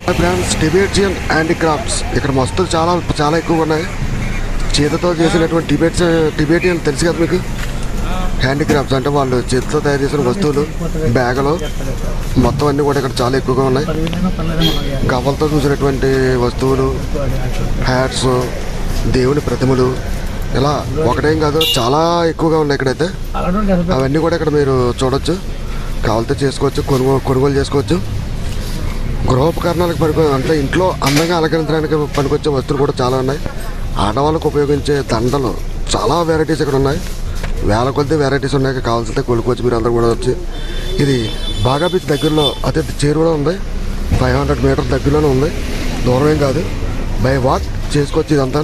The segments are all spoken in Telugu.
ఫ్రెండ్స్ టిబేటియన్ హ్యాండిక్రాఫ్ట్స్ ఇక్కడ వస్తువులు చాలా చాలా ఎక్కువగా ఉన్నాయి చేతితో చేసినటువంటి టిబేట్స్ టిబేటియన్ తెలుసు కదా మీకు హ్యాండిక్రాఫ్ట్స్ అంటే వాళ్ళు చేతితో తయారు చేసిన వస్తువులు బ్యాగులు మొత్తం అన్నీ కూడా ఇక్కడ చాలా ఎక్కువగా ఉన్నాయి గవ్వలతో చూసినటువంటి వస్తువులు హ్యాట్స్ దేవుని ప్రతిమలు ఇలా ఒకటేం కాదు చాలా ఎక్కువగా ఉన్నాయి ఇక్కడైతే అవన్నీ కూడా ఇక్కడ మీరు చూడొచ్చు కావాలితే చేసుకోవచ్చు కొనుగోలు కొనుగోలు చేసుకోవచ్చు గృహోపకరణాలకు పనికి అంటే ఇంట్లో అందంగా అలంకరించడానికి పనికొచ్చే వస్తువులు కూడా చాలా ఉన్నాయి ఆడవాళ్ళకు ఉపయోగించే దండలు చాలా వెరైటీస్ ఇక్కడ ఉన్నాయి వేల కొద్ది వెరైటీస్ ఉన్నాయి కావాల్సిందే కొనుక్కోవచ్చు మీరు అందరూ కూడా వచ్చి ఇది బాగా బీచ్ దగ్గరలో అదే చేరువలో ఉంది ఫైవ్ హండ్రెడ్ మీటర్ దగ్గరలోనే ఉంది దూరం ఏం కాదు బై వాక్ చేసుకోవచ్చు ఇదంతా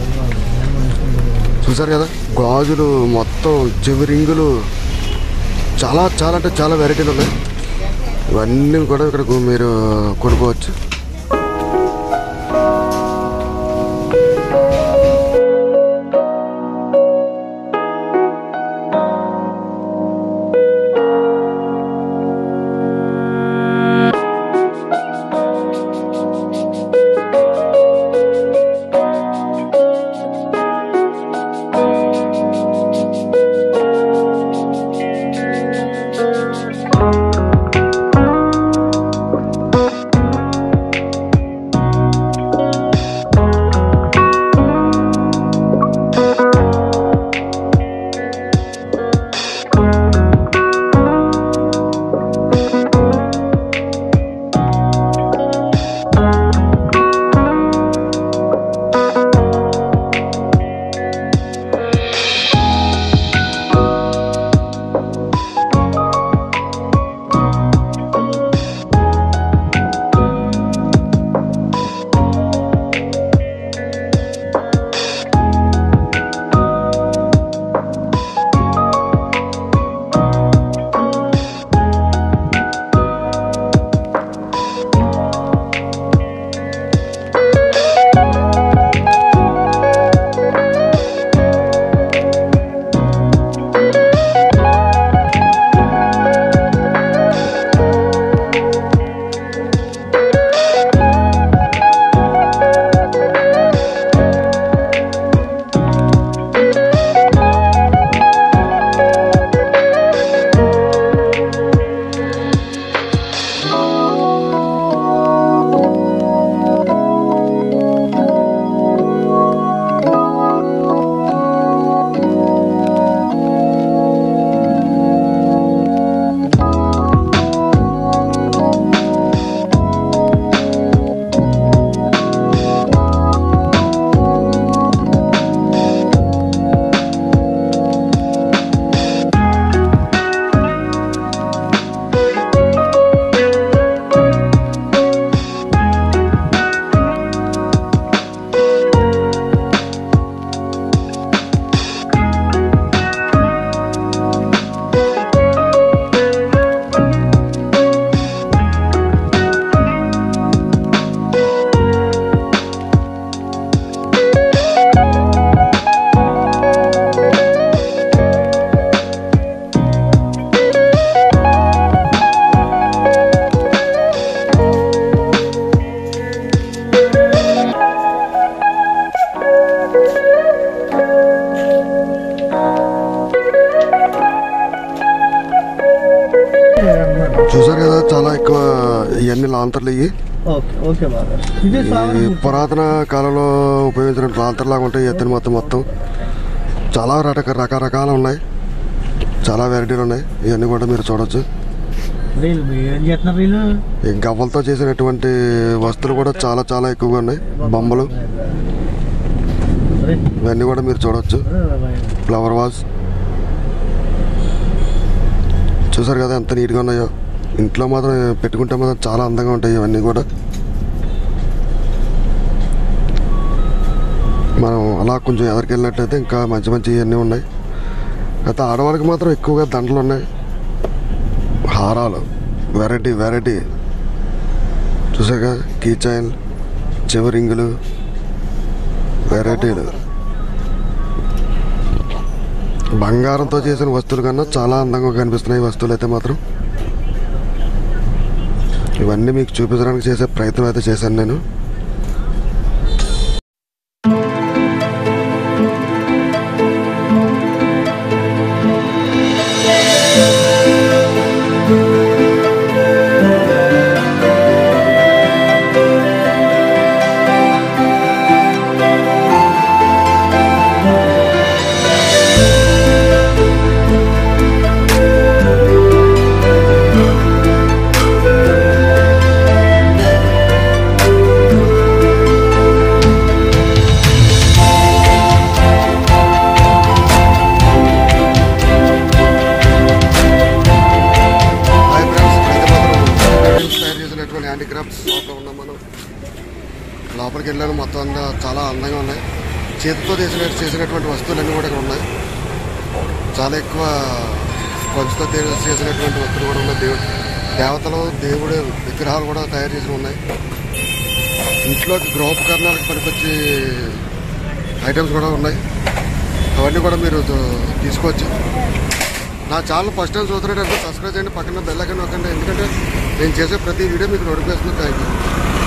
చూసారు కదా గాజులు మొత్తం చెవి రింగులు చాలా చాలా అంటే చాలా వెరైటీలు ఉన్నాయి ఇవన్నీ కూడా ఇక్కడ మీరు కొనుక్కోవచ్చు చూసారు కదా చాలా ఎక్కువ ఇవన్నీ లాంతర్లు ఇవి ఓకే ఓకే బాగా ఇదే ఈ పురాతన కాలంలో ఉపయోగించిన లాంతర్ లాగా ఉంటాయి ఎత్తున మొత్తం మొత్తం చాలా రక రకరకాలు ఉన్నాయి చాలా వెరైటీలు ఉన్నాయి ఇవన్నీ కూడా మీరు చూడొచ్చు రీల్ ఏం చేస్తున్నారు రీలు ఈ గవ్వలతో చేసినటువంటి వస్తువులు కూడా చాలా చాలా ఎక్కువగా ఉన్నాయి బొమ్మలు అరే, ఇవన్నీ కూడా మీరు చూడొచ్చు అరే బాబాయ్. ఫ్లవర్ వాజ్ చూసారు కదా ఎంత నీట్గా ఉన్నాయో ఇంట్లో మాత్రం పెట్టుకుంటే మాత్రం చాలా అందంగా ఉంటాయి ఇవన్నీ కూడా మనం అలా కొంచెం ఎదరికి వెళ్ళినట్లయితే ఇంకా మంచి మంచి ఇవన్నీ ఉన్నాయి అయితే ఆడవాళ్ళకి మాత్రం ఎక్కువగా దండలు ఉన్నాయి హారాలు వెరైటీ వెరైటీ చూసాక కీ చైన్ చెవి రింగులు వెరైటీలు బంగారంతో చేసిన వస్తువుల కన్నా చాలా అందంగా కనిపిస్తున్నాయి ఈ వస్తువులు అయితే మాత్రం ఇవన్నీ మీకు చూపించడానికి చేసే ప్రయత్నం అయితే చేశాను నేను హాయ్ ఫ్రెండ్స్ అయితే మాత్రం తయారు చేసినటువంటి హ్యాండిక్రాఫ్ట్స్ షాప్లో ఉన్నాం మనం లోపలికి వెళ్ళాను మొత్తం అంతా చాలా అందంగా ఉన్నాయి చేతితో చేసిన చేసినటువంటి వస్తువులన్నీ కూడా ఇక్కడ ఉన్నాయి చాలా ఎక్కువ పంచుతో తయారు చేసినటువంటి వస్తువులు కూడా ఉన్నాయి దేవుడు దేవతలు దేవుడు విగ్రహాలు కూడా తయారు చేసి ఉన్నాయి ఇంట్లోకి గృహోపకరణాలకు పనికొచ్చే ఐటమ్స్ కూడా ఉన్నాయి అవన్నీ కూడా మీరు తో- తీసుకోవచ్చు నా ఛానల్ ఫస్ట్ టైం చూస్తున్నట్టు సబ్స్క్రైబ్ చేయండి పక్కన బెల్ ఐకాన్ నొక్కండి ఎందుకంటే నేను చేసే ప్రతి వీడియో మీకు నోటిఫికేషన్ థ్యాంక్ యూ